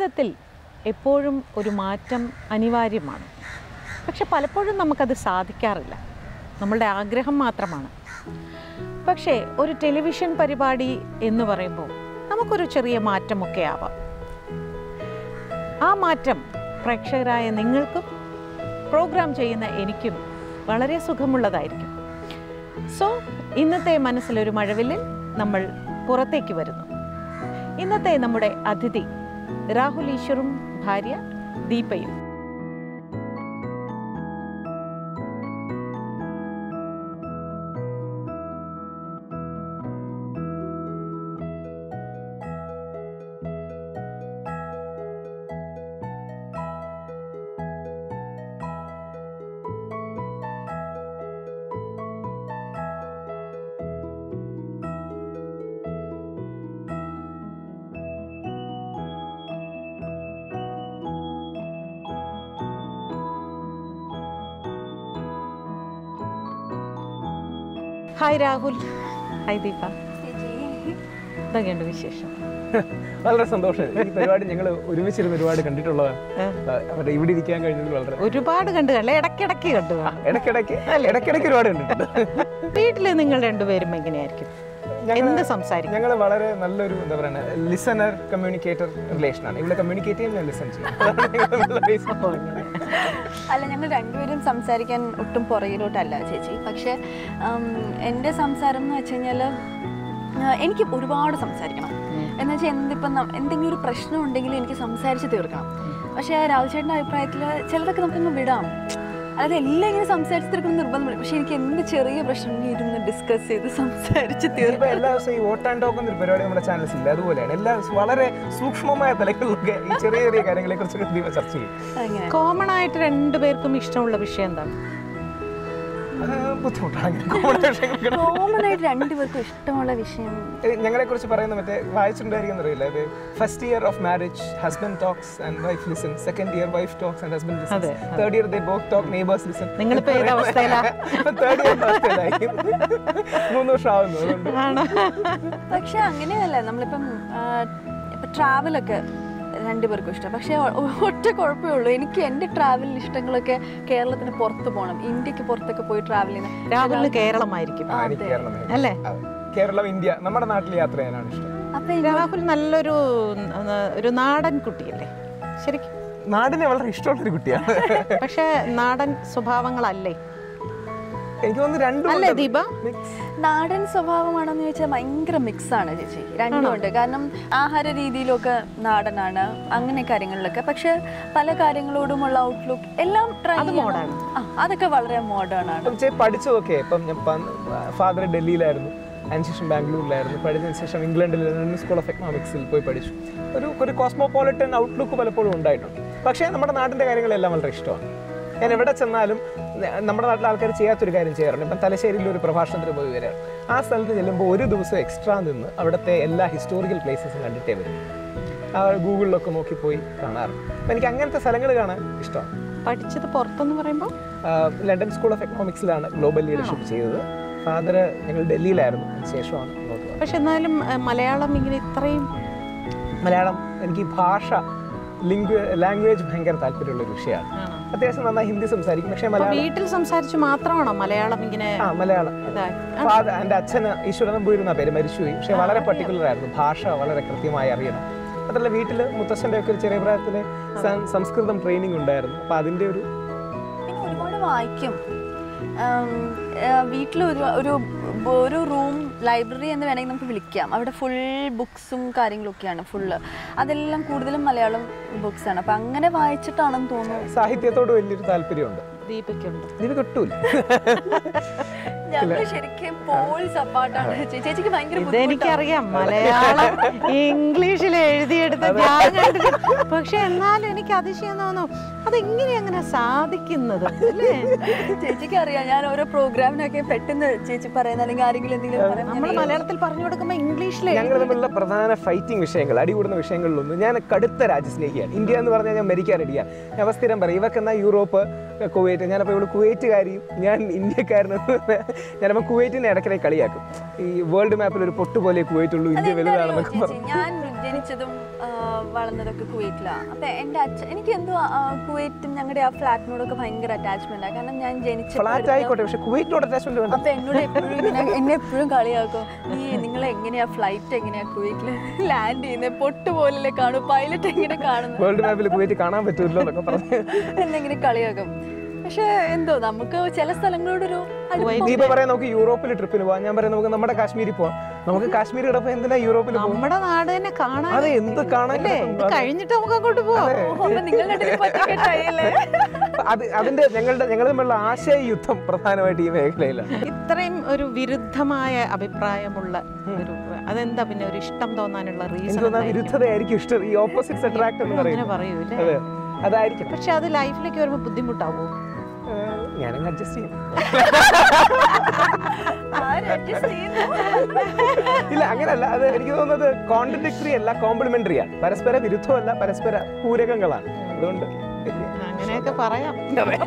ജീവിതത്തിൽ എപ്പോഴും ഒരു മാറ്റം അനിവാര്യമാണ് പക്ഷെ പലപ്പോഴും നമുക്കത് സാധിക്കാറില്ല നമ്മളുടെ ആഗ്രഹം മാത്രമാണ് പക്ഷേ ഒരു ടെലിവിഷൻ പരിപാടി എന്ന് പറയുമ്പോൾ നമുക്കൊരു ചെറിയ മാറ്റമൊക്കെ ആവാം ആ മാറ്റം പ്രേക്ഷകരായ നിങ്ങൾക്കും പ്രോഗ്രാം ചെയ്യുന്ന എനിക്കും വളരെ സുഖമുള്ളതായിരിക്കും സോ ഇന്നത്തെ മനസ്സിലൊരു മഴവില്ലിൽ നമ്മൾ പുറത്തേക്ക് വരുന്നു ഇന്നത്തെ നമ്മുടെ അതിഥി രാഹുൽ ഈശ്വറും ഭാര്യ ദീപയും ഹായ് രാഹുൽ ഹായ് ദീപ എന്തൊക്കെയുണ്ട് വിശേഷം വളരെ സന്തോഷം ഈ പരിപാടി ഞങ്ങൾ ഒരുമിച്ചിരുന്ന് ഒരുപാട് കണ്ടിട്ടുള്ളതാണ് ഏ? അവരുടെ ഇവിടെ ഇരിക്കാൻ കഴിഞ്ഞതിൽ വളരെ ഒരുപാട് കണ്ടു കണ്ടേ ഇടയ്ക്കിടയ്ക്ക് കണ്ടു ആ, ഇടയ്ക്കിടയ്ക്ക് ഇടയ്ക്കിടയ്ക്ക് ഒരുപാട് കണ്ടിട്ടുണ്ട് വീട്ടിൽ നിങ്ങൾ രണ്ടുപേരും എങ്ങനെയായിരിക്കും എന്ത് സംസാരിക്കും ഞങ്ങൾ വളരെ നല്ലൊരു എന്താ പറയുക ലിസണർ കമ്മ്യൂണിക്കേറ്റർ റിലേഷനാണ് ഇവിടെ കമ്മ്യൂണിക്കേറ്റ് ചെയ്യും ഞാൻ ലിസൺ ചെയ്യും അതാണ് ഞങ്ങളുടെ basic. അല്ല ഞങ്ങൾ രണ്ടുപേരും സംസാരിക്കാൻ ഒട്ടും പുറകിലോട്ടല്ല ചേച്ചി പക്ഷേ ഉം, എൻ്റെ സംസാരം എന്ന് വെച്ച് കഴിഞ്ഞാൽ എനിക്ക് ഒരുപാട് സംസാരിക്കണം എന്ന് വെച്ചാൽ എന്തിപ്പം ന- എന്തെങ്കിലും ഒരു പ്രശ്നം ഉണ്ടെങ്കിൽ എനിക്ക് സംസാരിച്ച് തീർക്കണം പക്ഷേ രാഹുൽ ചേട്ടൻ്റെ അഭിപ്രായത്തിൽ ചിലതൊക്കെ നമുക്കൊന്ന് വിടാം അതായത് എല്ലാം ഇങ്ങനെ സംസാരിച്ച് തീർക്കണം നിർബന്ധമില്ല പക്ഷേ എനിക്ക് എന്ത് ചെറിയ പ്രശ്നം ഇരുന്ന് ഡിസ്കസ് ചെയ്ത് സംസാരിച്ച് ഇപ്പൊ തീർക്കണം എല്ലാ ദിവസവും ഈ വോട്ട് ആൻഡ് ടോക്ക് എന്നൊരു പരിപാടി നമ്മുടെ ചാനൽസ് ഇല്ല അതുപോലെയാണ് എല്ലാ ദിവസവും വളരെ സൂക്ഷ്മമായ തലങ്ങളിലൊക്കെ ഈ ചെറിയ ചെറിയ കാര്യങ്ങളെ കുറിച്ചൊക്കെ ദീപ ചർച്ച ചെയ്യും അങ്ങനെ കോമൺ ആയിട്ട് രണ്ടുപേർക്കും ഇഷ്ടമുള്ള വിഷയം എന്താണ് അത് ബുദ്ധിമുട്ടാണ് അങ്ങനെ common വിഷയങ്ങൾക്ക് കോമൺ ആയിട്ട് രണ്ടുപേർക്കും ഇഷ്ടമുള്ള വിഷയം ഞങ്ങളെ കുറിച്ച് പറയുന്ന മറ്റേ വായിച്ചിട്ടുണ്ടായിരിക്കും അറിയില്ല അത് first year of marriage husband talks and wife listen second year wife talks and husband listen അതെ, third year they both talk neighbours listen നിങ്ങളിപ്പോ ഏത് അവസ്ഥയിലാ? തേർഡ് ഇയർ അവസ്ഥയിലായി മൂന്ന് വർഷം ആവുന്നു അതുകൊണ്ട് ആണോ പക്ഷെ അങ്ങനെയല്ല നമ്മളിപ്പം ആ, ഇപ്പം ട്രാവലൊക്കെ രണ്ടുപേർക്കും ഇഷ്ടം പക്ഷേ ഒ- ഒറ്റ കുഴപ്പമേ ഉള്ളൂ എനിക്ക് എൻ്റെ ട്രാവൽ ഇഷ്ടങ്ങളൊക്കെ കേരളത്തിന് പുറത്ത് പോകണം ഇന്ത്യക്ക് പുറത്തൊക്കെ പോയി ട്രാവൽ ചെയ്യുന്ന രാഹുലിന് കേരളമായിരിക്കും ആ, എനിക്ക് കേരളം വേണം. അല്ലേ അതെ. കേരളം ഇന്ത്യ നമ്മുടെ നാട്ടിൽ യാത്ര ചെയ്യാനാണ് ഇഷ്ടം അപ്പം എനിക്ക് രാഹുൽ നല്ലൊരു ഉം, ഒരു നാടൻ കുട്ടിയല്ലേ ശരിക്കും നാടിനെ വളരെ ഇഷ്ടമുള്ളൊരു കുട്ടിയാണ് പക്ഷെ നാടൻ സ്വഭാവങ്ങളല്ലേ എനിക്ക് തോന്നുന്നു രണ്ടും അല്ലേ ഉണ്ട്. ദീപ Mix. നാടൻ സ്വഭാവമാണെന്ന് ചോദിച്ചാൽ ഭയങ്കര മിക്സ് ആണ് ചേച്ചി രണ്ടും ഉണ്ട് കാരണം ആഹാര രീതിയിലൊക്കെ നാടനാണ് അങ്ങനെ കാര്യങ്ങളിലൊക്കെ പക്ഷെ പല കാര്യങ്ങളോടുമുള്ള ഔട്ട്ലുക്ക് എല്ലാം ട്രൈ അത് modern. അതൊക്കെ വളരെ മോഡേൺ ആണ് ഇപ്പം ചെ- പഠിച്ചതൊക്കെ ഇപ്പം ഞാൻ ഫാദർ ഡൽഹിയിലായിരുന്നു അതിനുശേഷം ബാംഗ്ലൂരിലായിരുന്നു പഠിച്ചതിന് ശേഷം ഇംഗ്ലണ്ടിൽ ലണ്ടൻ സ്കൂൾ ഓഫ് എക്കണോമിക്സിൽ പോയി പഠിച്ചു ഒരു ഒരു കോസ്മോപോളിറ്റൻ ഔട്ട്ലുക്ക് പലപ്പോഴും ഉണ്ടായിട്ടുണ്ട് പക്ഷേ നമ്മുടെ നാടിൻ്റെ കാര്യങ്ങളെല്ലാം വളരെ ഇഷ്ടമാണ് ഞാൻ എവിടെ ചെന്നാലും ന- നമ്മുടെ നാട്ടിലെ ആൾക്കാർ ചെയ്യാത്തൊരു കാര്യം ചെയ്യാറുണ്ട് ഇപ്പം തലശ്ശേരിയിൽ ഒരു പ്രഭാഷണത്തിന് പോയി വരികയാണ് ആ സ്ഥലത്ത് ചെല്ലുമ്പോൾ ഒരു ദിവസം എക്സ്ട്രാ നിന്ന് അവിടുത്തെ എല്ലാ ഹിസ്റ്റോറിക്കൽ പ്ലേസസും കണ്ടിട്ടേ വരും ആ ഗൂഗിളിലൊക്കെ നോക്കി പോയി കാണാറുണ്ട് അപ്പം എനിക്ക് അങ്ങനത്തെ സ്ഥലങ്ങൾ കാണാൻ ഇഷ്ടമാണ് പഠിച്ചത് പുറത്തെന്ന് പറയുമ്പോൾ ആഹ് ലണ്ടൻ സ്കൂൾ ഓഫ് എക്കണോമിക്സിലാണ് ഗ്ലോബൽ ലീഡർഷിപ്പ് ചെയ്തത് ഫാദർ ഞങ്ങൾ ഡൽഹിയിലായിരുന്നു അതിന് ശേഷമാണ് ഇങ്ങോട്ട് വന്നത് പക്ഷെ എന്നാലും ഏഹ്, മലയാളം ഇങ്ങനെ ഇത്രയും മലയാളം എനിക്ക് ഈ ഭാഷ ലിംഗ്വ ലാംഗ്വേജ് ഭയങ്കര താല്പര്യമുള്ള ഒരു വിഷയമാണ് ആണോ? അത്യാവശ്യം നന്നായി ഹിന്ദി സംസാരിക്കും പക്ഷേ അപ്പൊ മലയാളം വീട്ടിൽ സംസാരിച്ച് മാത്രമാണോ മലയാളം ഇങ്ങനെ ആ മലയാളം ഇതായി ഫാദർ എൻ്റെ അച്ഛന് ഈശ്വരൻ നമ്പൂരിന്ന പേര് മരിച്ചുപോയി പക്ഷേ വളരെ പർട്ടിക്കുലർ ആയിരുന്നു ഭാഷ വളരെ കൃത്യമായി അറിയണം അതല്ല വീട്ടിൽ മുത്തശ്ശൻ്റെ ഒക്കെ ഒരു ചെറിയ പ്രായത്തിൽ സംസ്കൃതം ട്രെയിനിങ് ഉണ്ടായിരുന്നു അപ്പോൾ അതിൻ്റെ ഒരു പിന്നെ ഒരുപാട് വായിക്കും വീട്ടിൽ ഒരു ഒരു ഒരു റൂം ലൈബ്രറി എന്ന് വേണമെങ്കിൽ നമുക്ക് വിളിക്കാം അവിടെ ഫുൾ ബുക്സും കാര്യങ്ങളൊക്കെയാണ് ഫുള്ള് അതെല്ലാം കൂടുതലും മലയാളം ബുക്സ് ആണ് അപ്പം അങ്ങനെ വായിച്ചിട്ടാണെന്ന് തോന്നുന്നു സാഹിത്യത്തോട് വലിയൊരു താല്പര്യമുണ്ട് ദീപയ്ക്കുണ്ട് ഇത് കിട്ടൂല ഞങ്ങൾ ശരിക്കും പോൾസ് അപ്പാർട്ടാണ് ചേച്ചിക്ക് ഭയങ്കര ബുദ്ധിമുട്ടാണ് ഇതെനിക്കറിയാം മലയാളം ഇംഗ്ലീഷിൽ എഴുതിയെടുത്ത് ഞാൻ കണ്ടിട്ട് പക്ഷെ എന്നാലും എനിക്ക് അതിശയം തോന്നും അതെങ്ങനെ അങ്ങനെ സാധിക്കുന്നത് അല്ലേ ചേച്ചിക്ക് അറിയാം ഞാൻ ഓരോ പ്രോഗ്രാമിനൊക്കെ പെട്ടെന്ന് ചേച്ചി പറയുന്ന അല്ലെങ്കിൽ ആരെങ്കിലും എന്തെങ്കിലും പറയാൻ നമ്മൾ മലയാളത്തിൽ പറഞ്ഞു കൊടുക്കുമ്പോ ഇംഗ്ലീഷിൽ ഞങ്ങൾ തമ്മിലുള്ള പ്രധാന ഫൈറ്റിംഗ് വിഷയങ്ങൾ അടികൂടുന്ന വിഷയങ്ങളിലൊന്നും ഞാൻ കടുത്ത രാജ്യസ്നേഹിയാണ് ഇന്ത്യ എന്ന് പറഞ്ഞാൽ ഞാൻ മരിക്കാൻ റെഡിയാണ് ഞാൻ അവ സ്ഥിരം പറയും ഇവക്കെന്നാ യൂറോപ്പ് കുവൈറ്റ് ഞാനപ്പോൾ ഇവിടെ കുവൈറ്റുകാരിയും ഞാൻ ഇന്ത്യക്കാരനും ഞാനപ്പോൾ കുവൈറ്റിനെ ഇടയ്ക്കിടെ കളിയാക്കും ഈ വേൾഡ് മാപ്പിൽ ഒരു പൊട്ട് പോലെ കുവൈറ്റ് ഉള്ളൂ ഇന്ത്യ അതെന്താ അറിയോ വലുതാണെന്നൊക്കെ ചേച്ചി? പറഞ്ഞു ഞാൻ ജനിച്ചതും ആ, വളർന്നതൊക്കെ കുവൈറ്റിലാണ് അപ്പൊ എന്റെ അച്ഛൻ എനിക്ക് എന്തോ ആ, കുവൈറ്റും ഞങ്ങളുടെ ആ ഫ്ലാറ്റിനോടൊക്കെ ഭയങ്കര അറ്റാച്ച്മെന്റ് കാരണം ഞാൻ ജനിച്ച ഫ്ലാറ്റ് ആയിക്കോട്ടെ പക്ഷെ കുവൈറ്റിനോട് അറ്റാച്ച്മെന്റ് വേണ്ട അപ്പൊ എന്നോട് എപ്പോഴും ഇങ്ങനെ എന്നെ എപ്പോഴും കളിയാക്കും നീ നിങ്ങൾ എങ്ങനെയാ ഫ്ലൈറ്റ് എങ്ങനെയാ കുവൈറ്റിൽ ലാൻഡ് ചെയ്യുന്നത് പൊട്ട് പോലല്ലേ കാണും പൈലറ്റ് എങ്ങനെ കാണുന്നു വേൾഡ് മാപ്പിൽ കുവൈറ്റ് കാണാൻ പറ്റൂല്ലോ എന്നൊക്കെ പറഞ്ഞു എന്നെ ഇങ്ങനെ കളിയാക്കും പക്ഷെ എന്തോ നമുക്ക് ചില സ്ഥലങ്ങളോടൊരു അടുപ്പം ദീപ പറയാൻ നമുക്ക് യൂറോപ്പിൽ ട്രിപ്പിന് പോവാം ഞാൻ പറയാം നമുക്ക് നമ്മുടെ കാശ്മീരിൽ പോവാം നമുക്ക് കാശ്മീർ കിടപ്പോ എന്തിനാ യൂറോപ്പിൽ പോകും നമ്മുടെ നാട് തന്നെ കാണാൻ അതെ എന്ത് കാണാൻ അല്ലേ ഇത് കഴിഞ്ഞിട്ട് നമുക്ക് അങ്ങോട്ട് പോവാം അപ്പൊ നിങ്ങൾ രണ്ടുപേരും പറ്റിക്കെട്ടായല്ലേ അത് അതിന്റെ ഞങ്ങളുടെ ഞങ്ങൾ തമ്മിലുള്ള ആശയ യുദ്ധം പ്രധാനമായിട്ട് ഈ മേഖലയിലാണ് ഇത്രയും ഒരു വിരുദ്ധമായ അഭിപ്രായമുള്ള ഒരു അതെന്താ പിന്നെ ഒരു ഇഷ്ടം തോന്നാനുള്ള എനിക്ക് റീസൺ തോന്നുന്നു ആ വിരുദ്ധതയായിരിക്കും ഇഷ്ടം ഈ ഓപ്പോസിറ്റ്സ് അട്രാക്ട് എന്ന് അങ്ങനെ പറയുന്നത് പറയൂല്ലേ അതെ അതായിരിക്കും പക്ഷെ അത് ലൈഫിലേക്ക് വരുമ്പോ ബുദ്ധിമുട്ടാവോ ഏഹ് ഞാനങ്ങ് അഡ്ജസ്റ്റ് ചെയ്യും ആര് adjust ചെയ്യുന്നു? ഇല്ല അങ്ങനല്ല അത് എനിക്ക് തോന്നുന്നത് കോൺട്രഡിക്ടറി അല്ല കോംപ്ലിമെന്ററി ആണ് പരസ്പര വിരുദ്ധമല്ല പരസ്പര പൂരകങ്ങളാണ് അതുകൊണ്ട് അങ്ങനെയൊക്കെ പറയാം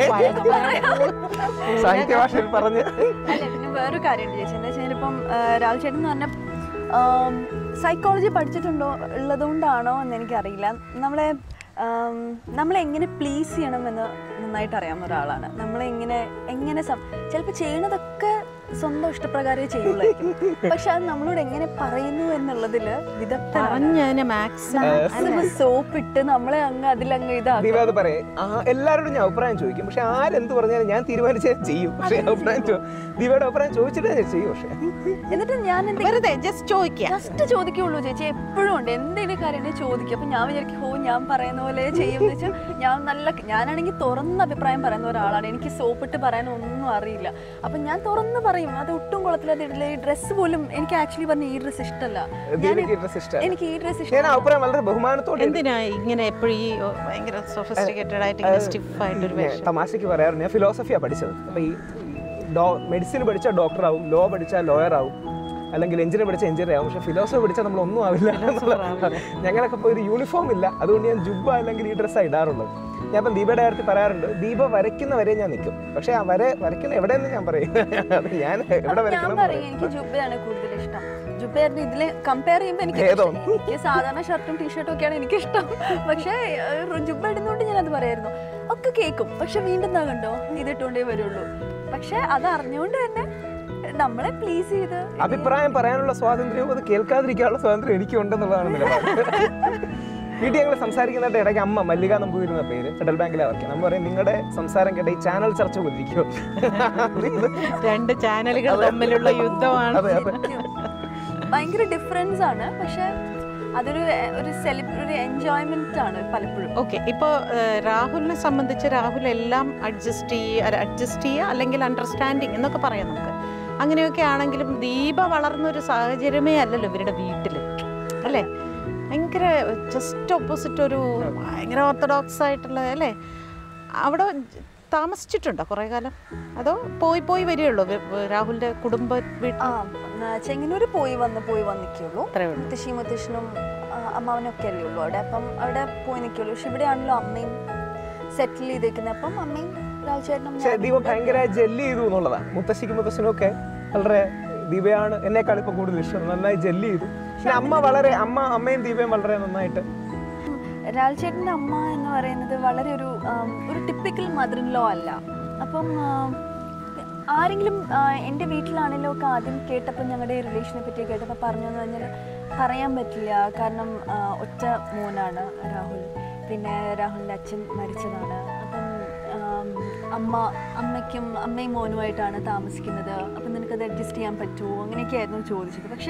സാഹിത്യ ഭാഷയിൽ പറഞ്ഞ് അല്ല പിന്നെ വേറൊരു കാര്യമുണ്ട് ചേച്ചി എന്താ വെച്ചാൽ ഇപ്പം രാഹുൽ ചേട്ടൻ എന്ന് പറഞ്ഞ സൈക്കോളജി പഠിച്ചിട്ടുണ്ടോ ഉള്ളതുകൊണ്ടാണോ എന്ന് എനിക്കറിയില്ല നമ്മളെ ആം, നമ്മളെ എങ്ങനെ പ്ലീസ് ചെയ്യണമെന്ന് നന്നായിട്ട് അറിയാവുന്ന ഒരാളാണ് നമ്മളെ എങ്ങനെ എങ്ങനെ ചിലപ്പോൾ ചെയ്യണതൊക്കെ സ്വന്തം ഇഷ്ടപ്രകാരമേ ചെയ്യുള്ളായിരിക്കും പക്ഷെ അത് നമ്മളോട് എങ്ങനെ പറയുന്നു എന്നുള്ളതിൽ വിദഗ്ധമാണ് പറഞ്ഞതിന് മാക്സിമം സോപ്പ് ഇട്ട് നമ്മളെ അങ്ങ് അതിലങ്ങ് ഇതാക്കും ദീപ അത് പറയേ ആ എല്ലാവരോടും ഞാൻ അഭിപ്രായം ചോദിക്കും പക്ഷെ ആരെന്ത് പറഞ്ഞാലും ഞാൻ തീരുമാനിച്ച ചെയ്യും പക്ഷെ അഭിപ്രായം ചോ- ദീപയുടെ അഭിപ്രായം ചോദിച്ചിട്ടേ ഞാൻ ചെയ്യും പക്ഷെ എന്നിട്ട് ഞാൻ എന്തെങ്കിലും വെറുതെ ജസ്റ്റ് ചോദിക്കാം ജസ്റ്റ് ചോദിക്കുള്ളൂ ചേച്ചി എപ്പോഴും ഉണ്ട് എന്തെങ്കിലും കാര്യം ചോദിക്കും അപ്പൊ ഞാൻ വിചാരിക്കും ഓ ഞാൻ പറയുന്ന പോലെ ചെയ്യും എന്ന് വെച്ചാൽ ഞാൻ നല്ല ഞാനാണെങ്കിൽ തുറന്ന അഭിപ്രായം പറയുന്ന ഒരാളാണ് എനിക്ക് സോപ്പിട്ട് പറയാൻ ഒന്നും അറിയില്ല അപ്പൊ ഞാൻ തുറന്ന് പറയും അത് ഒട്ടും കുളത്തിലതില്ല ഈ ഡ്രസ്സ് പോലും എനിക്ക് ആക്ച്വലി പറഞ്ഞ ഈ ഡ്രസ്സ് ഇഷ്ടമല്ല ഞാൻ ദീപയ്ക്ക് ഡ്രസ് ഇഷ്ടമാണ് എനിക്ക് ഈ ഡ്രസ്സ് ഞാൻ ഇഷ്ടം ആ അഭിപ്രായം വളരെ ബഹുമാനത്തോടെ എന്തിനാ ഇങ്ങനെ എപ്പോഴും ഈ ഓ, ഭയങ്കര സൊഫിസ്റ്റിക്കേറ്റഡ് ആയിട്ട് ഇങ്ങനെ സ്റ്റിഫ് ആയിട്ടൊരു ഞാൻ വേഷം തമാശക്ക് പറയാറുണ്ട് ഞാൻ ഫിലോസഫിയാണ് പഠിച്ചത് അപ്പോൾ ഈ ഡോ മെഡിസിൻ പഠിച്ചാൽ ഡോക്ടർ ആവും ലോ പഠിച്ചാൽ ലോയർ ആവും അല്ലെങ്കിൽ എഞ്ചിനീയർ പഠിച്ചാൽ എഞ്ചിനീയർ ആവും പക്ഷെ ഫിലോസഫി പഠിച്ചാൽ നമ്മൾ ഒന്നും ആവില്ല എന്നുള്ളതാണ്. ഞങ്ങളൊക്കെ ഇപ്പോൾ ഒരു യൂണിഫോം ഇല്ല അതുകൊണ്ട് ഞാൻ ജുബ്ബ അല്ലെങ്കിൽ ഈ ഡ്രസ്സാണ് ഇടാറുള്ളത് ഞാൻ ഇപ്പം ദീപയുടെ കാര്യത്തിൽ പറയാറുണ്ട് ദീപ വരയ്ക്കുന്ന വരെ ഞാൻ നിൽക്കും പക്ഷേ ആ വര വരയ്ക്കുന്ന എവിടെയെന്ന് ഞാൻ പറയും അത് ഞാൻ എവിടെ ഞാൻ വരയ്ക്കണം എന്ന് പറയും പറയും. എനിക്ക് ജുബയാണ് കൂടുതൽ ഇഷ്ടം ജുബയായിരുന്നു ഇതില് കമ്പയർ ചെയ്യുമ്പോൾ എനിക്ക് ഭേദം. ഇഷ്ടം. എനിക്ക് സാധാരണ ഷർട്ടും ടീഷർട്ടും ഒക്കെയാണ് എനിക്ക് ഇഷ്ടം പക്ഷേ ഏഹ്, ജുബ ഇടുന്നോണ്ട് ഞാൻ അത് പറയായിരുന്നു ഒക്കെ കേൾക്കും പക്ഷെ വീണ്ടും എന്താ കണ്ടോ ഇതിട്ടുകൊണ്ടേ വരുള്ളൂ പക്ഷെ അത് അറിഞ്ഞുകൊണ്ട് തന്നെ നമ്മളെ പ്ലീസ് ചെയ്ത് അഭിപ്രായം പറയാനുള്ള സ്വാതന്ത്ര്യവും അത് കേൾക്കാതിരിക്കാനുള്ള സ്വാതന്ത്ര്യം എനിക്കുണ്ടെന്നുള്ളതാണ് നിലപാട് വീട്ടിൽ ഞങ്ങൾ സംസാരിക്കുന്നതിന്റെ ഇടയ്ക്ക് അമ്മ മല്ലിക നമ്പൂതിരി എന്ന പേര് ഫെഡറൽ ബാങ്കിലെ വർക്ക് നമ്മൾ പറയും നിങ്ങളുടെ സംസാരം കേട്ട ഈ ചാനൽ ചർച്ച പോലിരിക്കും രണ്ട് ചാനലുകൾ തമ്മിലുള്ള യുദ്ധമാണ് അതെ അതെ ഭയങ്കര ഡിഫറൻസ് ആണ് പക്ഷെ അതൊരു എ- ഒരു സെലിബ്ര ഒരു എൻജോയ്മെന്റ് ആണ് പലപ്പോഴും ഓക്കെ ഇപ്പോൾ രാഹുലിനെ സംബന്ധിച്ച് രാഹുൽ എല്ലാം അഡ്ജസ്റ്റ് ചെയ്യുക അഡ്ജസ്റ്റ് ചെയ്യുക അല്ലെങ്കിൽ അണ്ടർസ്റ്റാൻഡിങ് എന്നൊക്കെ പറയാം നമുക്ക് അങ്ങനെയൊക്കെ ആണെങ്കിലും ദീപ വളർന്നൊരു സാഹചര്യമേ അല്ലല്ലോ ഇവരുടെ വീട്ടിൽ അല്ലേ ഭയങ്കര ജസ്റ്റ് ഓപ്പോസിറ്റ് ഒരു ഭയങ്കര ഓർത്തഡോക്സ് ആയിട്ടുള്ള അല്ലേ അവിടെ താമസിച്ചിട്ടുണ്ടോ കുറേ കാലം അതോ പോയി പോയി വരികയുള്ളൂ രാഹുലിൻ്റെ കുടുംബ വീട്ടിൽ ആ ന- ചെങ്ങന്നൂര് പോയി വന്ന് പോയി വന്ന് നിൽക്കുള്ളൂ അത്രേ ഉള്ളൂ മുത്തശ്ശി മുത്തശ്ശനും ആ, അമ്മാവനും ഒക്കെ അല്ലേ ഉള്ളൂ അവിടെ അപ്പം അവിടെ പോയി നിൽക്കുള്ളൂ പക്ഷെ ഇവിടെയാണല്ലോ അമ്മയും സെറ്റിൽ ചെയ്തേക്കുന്നത് അപ്പം അമ്മയും രാജുചേട്ടനും പക്ഷേ ദീപ ഭയങ്കര ജെല്ല് ചെയ്തു എന്നുള്ളതാണ് മുത്തശ്ശിക്കും മുത്തശ്ശനും ഒക്കെ വളരെ ദീപയാണ് എന്നെക്കാൾ ഇപ്പൊ കൂടുതൽ ഇഷ്ടം നന്നായി ജെല്ല് ചെയ്തു പിന്നെ അമ്മ വളരെ അമ്മ അമ്മയും ദീപയും വളരെ നന്നായിട്ട് രാജുചേട്ടൻ്റെ അമ്മ എന്ന് പറയുന്നത് വളരെ ഒരു ആം, ഒരു ടിപ്പിക്കൽ മദർ ഇൻ ലോ അല്ല അപ്പം ആം, ആരെങ്കിലും ആ, എൻ്റെ വീട്ടിലാണെങ്കിലും ഒക്കെ ആദ്യം കേട്ടപ്പോൾ ഞങ്ങളുടെ റിലേഷനെ പറ്റി കേട്ടപ്പോൾ പറഞ്ഞു എന്ന് പറഞ്ഞാൽ പറയാൻ പറ്റില്ല കാരണം ആ, ഒറ്റ മോനാണ് രാഹുൽ പിന്നെ രാഹുലിൻ്റെ അച്ഛൻ മരിച്ചതാണ് അപ്പം ആം, അമ്മ അമ്മയ്ക്കും അമ്മയും മോനുമായിട്ടാണ് താമസിക്കുന്നത് അപ്പം നിനക്കത് അഡ്ജസ്റ്റ് ചെയ്യാൻ പറ്റുമോ അങ്ങനെയൊക്കെയായിരുന്നു ചോദിച്ചത് പക്ഷേ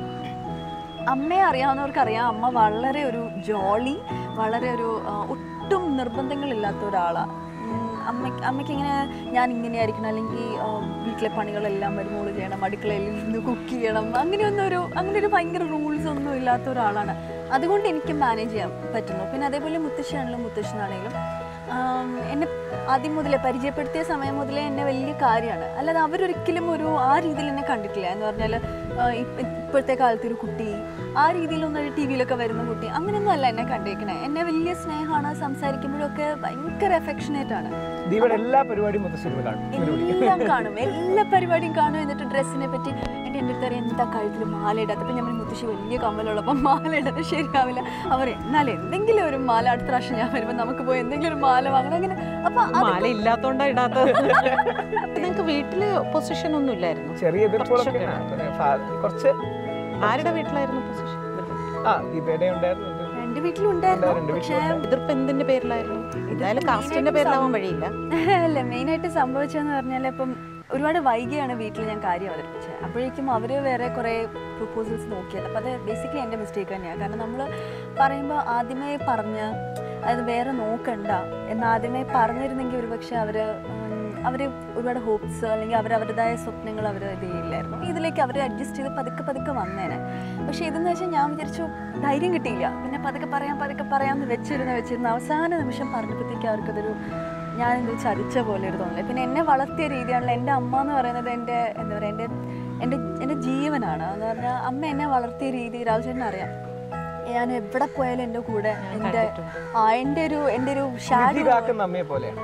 അമ്മയെ അറിയാവുന്നവർക്ക് അറിയാം അമ്മ വളരെ ഒരു ജോളി വളരെ ഒരു ആ, ഒട്ടും നിർബന്ധങ്ങളില്ലാത്ത ഒരാളാണ് അമ്മയ്ക്ക് അമ്മയ്ക്ക് ഇങ്ങനെ ഞാൻ ഇങ്ങനെ ആയിരിക്കണം അല്ലെങ്കിൽ ആ, വീട്ടിലെ പണികളെല്ലാം വരുമോള് ചെയ്യണം അടുക്കളയിൽ നിന്ന് കുക്ക് ചെയ്യണം അങ്ങനെയൊന്നും ഒരു അങ്ങനെ ഒരു ഭയങ്കര റൂൾസ് ഒന്നും ഇല്ലാത്ത ഒരാളാണ് അതുകൊണ്ട് എനിക്ക് മാനേജ് ചെയ്യാൻ പറ്റുന്നു പിന്നെ അതേപോലെ മുത്തശ്ശിയാണെങ്കിലും മുത്തശ്ശനാണെങ്കിലും ആം, എന്നെ ആദ്യം മുതലേ പരിചയപ്പെടുത്തിയ സമയം മുതലേ എന്നെ വലിയ കാര്യമാണ് അല്ലാതെ അവരൊരിക്കലും ഒരു ആ രീതിയിൽ എന്നെ കണ്ടിട്ടില്ല എന്ന് പറഞ്ഞാൽ ഇപ്പോഴത്തെ കാലത്തെ ഒരു കുട്ടി ആ രീതിയിലൊന്നും ഒരു ടി വിയിലൊക്കെ വരുന്ന കുട്ടി അങ്ങനെയൊന്നും അല്ല എന്നെ കണ്ടേക്കണേ എന്നെ വലിയ സ്നേഹമാണ് സംസാരിക്കുമ്പോഴൊക്കെ ഭയങ്കര അഫെക്ഷനേറ്റ് ആണ് ദീപയുടെ എല്ലാ പരിപാടിയും മൊത്തം സിനിമ കാണും എല്ലാം കാണും എല്ലാ പരിപാടിയും കാണും എന്നിട്ട് ഡ്രസ്സിനെ പറ്റി എൻ്റെ എൻ്റെ അടുത്ത് അറിയാം എന്താ കഴുത്തിൽ മാല ഇടാത്ത അപ്പം ഞാൻ മുത്തശ്ശി വലിയ കമ്മലുള്ളപ്പം മാല ഇടാത്ത ശരിയാവില്ല അവർ എന്നാൽ എന്തെങ്കിലും ഒരു മാല അടുത്ത പ്രാവശ്യം ഞാൻ വരുമ്പോൾ നമുക്ക് പോയി എന്തെങ്കിലും ഒരു മാല വാങ്ങണം അങ്ങനെ അപ്പം മാല ഇല്ലാത്തോണ്ടാ ഇടാത്തത് നിങ്ങൾക്ക് വീട്ടില് പൊസിഷൻ ഒന്നും ഇല്ലായിരുന്നു ചെറിയ എതിർപ്പുകളൊക്കെ ആ, ഫാ- കുറച്ച് ആരുടെ വീട്ടിലായിരുന്നു പൊസിഷൻ ആ ദീപയുടെ ഉണ്ടായിരുന്നു ഇത് എൻ്റെ വീട്ടിലുണ്ടായിരുന്നു രണ്ട് പക്ഷേ എതിർപ്പ് എന്തിന്റെ പേരിലായിരുന്നു എന്തായാലും കാസ്റ്റിന്റെ പേരിലാവാൻ വഴിയില്ല അല്ല മെയിനായിട്ട് സംഭവിച്ചതെന്ന് പറഞ്ഞാൽ ഇപ്പം ഒരുപാട് വൈകിയാണ് വീട്ടിൽ ഞാൻ കാര്യം അവതരിപ്പിച്ചത് അപ്പോഴേക്കും അവർ വേറെ കുറേ പ്രപ്പോസൽസ് നോക്കിയത് അപ്പോൾ അത് ബേസിക്കലി എൻ്റെ മിസ്റ്റേക്ക് തന്നെയാണ് കാരണം നമ്മൾ പറയുമ്പോൾ ആദ്യമേ പറഞ്ഞ് അത് വേറെ നോക്കണ്ട എന്ന് ആദ്യമേ പറഞ്ഞിരുന്നെങ്കിൽ ഒരുപക്ഷെ അവർ അവർ ഒരുപാട് ഹോപ്സ് അല്ലെങ്കിൽ അവർ അവരുടേതായ സ്വപ്നങ്ങൾ അവർ ഇത് ചെയ്യില്ലായിരുന്നു ഇതിലേക്ക് അവർ അഡ്ജസ്റ്റ് ചെയ്ത് പതുക്കെ പതുക്കെ വന്നേനെ പക്ഷേ ഇതെന്ന് വെച്ചാൽ ഞാൻ വിചാരിച്ചു ധൈര്യം കിട്ടിയില്ല പിന്നെ പതുക്കെ പറയാം പതുക്കെ പറയാമെന്ന് വെച്ചിരുന്ന് വെച്ചിരുന്ന് അവസാന നിമിഷം പറഞ്ഞപ്പോഴത്തേക്ക് അവർക്കതൊരു ഞാൻ എന്ത് ചതിച്ച പോലെ ഒരു തോന്നില്ല പിന്നെ എന്നെ വളർത്തിയ രീതിയാണല്ലോ എൻ്റെ അമ്മ എന്ന് പറയുന്നത് എൻ്റെ എന്താ പറയുക എൻ്റെ എൻ്റെ എൻ്റെ ജീവനാണ് എന്ന് പറഞ്ഞാൽ അമ്മ എന്നെ വളർത്തിയ രീതി രാജുചേട്ടൻ അറിയാം ഞാൻ എവിടെ പോയാലും എൻ്റെ കൂടെ എൻ്റെ കണ്ടിട്ടുണ്ട്. ആ എൻ്റെ ഒരു എൻ്റെ ഒരു നിധി ഷാഡോ കാക്കുന്ന അമ്മയെ പോലെയാണ്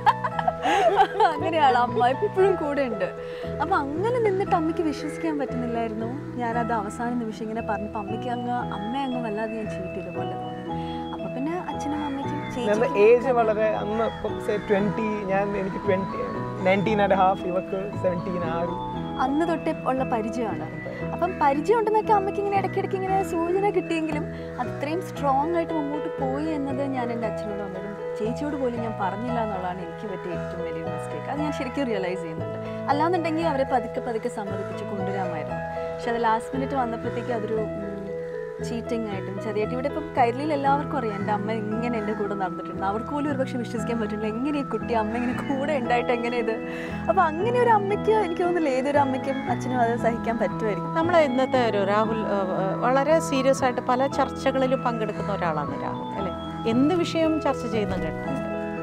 അങ്ങനെയാണ് അമ്മ എപ്പോഴും കൂടെ ഉണ്ട് അപ്പൊ അങ്ങനെ നിന്നിട്ട് അമ്മയ്ക്ക് വിശ്വസിക്കാൻ പറ്റുന്നില്ലായിരുന്നു ഞാനത് അവസാന നിമിഷം ഇങ്ങനെ പറഞ്ഞപ്പോൾ അമ്മയ്ക്ക് അങ്ങ് അമ്മ അങ്ങ് വല്ലാതെ ഞാൻ ചീറ്റ് ചെയ്ത പോലെ തോന്നി അപ്പൊ പിന്നെ അച്ഛനും അമ്മയ്ക്കും ഞങ്ങളുടെ ചേച്ചിക്കും ഏജ് വളരെ അന്ന് ട്വന്റി ഞാൻ എനിക്ക് ട്വന്റി നയൻറ്റീൻ ആൻഡ് ഹാഫ് ഇവക്ക് സെവൻറ്റീൻ ആ ഒരു അന്ന് തൊട്ടേ ഉള്ള പരിചയമാണ് അപ്പം പരിചയം ഉണ്ടെന്നൊക്കെ അമ്മയ്ക്ക് ഇങ്ങനെ ഇടയ്ക്കിടയ്ക്ക് ഇങ്ങനെ സൂചന കിട്ടിയെങ്കിലും അത് ഇത്രയും സ്ട്രോങ് ആയിട്ട് മുമ്പോട്ട് പോയി എന്നത് ഞാൻ എൻ്റെ അച്ഛനോടും അമ്മയോടും ചേച്ചിയോട് പോലും ഞാൻ പറഞ്ഞില്ല എന്നുള്ളതാണ് എനിക്ക് പറ്റിയ ഏറ്റവും വലിയ മിസ്റ്റേക്ക് അത് ഞാൻ ശരിക്കും റിയലൈസ് ചെയ്യുന്നുണ്ട് അല്ലാന്നുണ്ടെങ്കിൽ അവരെ പതുക്കെ പതുക്കെ സമ്മതിപ്പിച്ച് കൊണ്ടുവരാമായിരുന്നു പക്ഷെ അത് ലാസ്റ്റ് മിനിറ്റ് വന്നപ്പോഴത്തേക്ക് അതൊരു ചീറ്റിംഗ് ആയിട്ടും ചതിയായിട്ട് ഇവിടെ ഇപ്പം കൈരളിയിൽ എല്ലാവർക്കും അറിയാം എൻ്റെ അമ്മ ഇങ്ങനെ എൻ്റെ കൂടെ നടന്നിട്ടുണ്ട് അവർക്ക് പോലും ഒരുപക്ഷെ വിശ്വസിക്കാൻ പറ്റില്ല എങ്ങനെ ഈ കുട്ടി അമ്മ ഇങ്ങനെ കൂടെ ഉണ്ടായിട്ട് എങ്ങനെ ഇത് അപ്പോൾ അങ്ങനെ ഒരു അമ്മയ്ക്ക് എനിക്ക് തോന്നുന്നില്ല ഏതൊരു അമ്മയ്ക്കും അച്ഛനും അത് സഹിക്കാൻ പറ്റുമായിരിക്കും നമ്മൾ ഇന്നത്തെ ഒരു രാഹുൽ ആ, ആ, വളരെ സീരിയസ് ആയിട്ട് പല ചർച്ചകളിലും പങ്കെടുക്കുന്ന ഒരാളാണ് രാഹുൽ അല്ലേ എന്ത് വിഷയവും ചർച്ച ചെയ്യുന്ന കേട്ടിട്ടുണ്ട്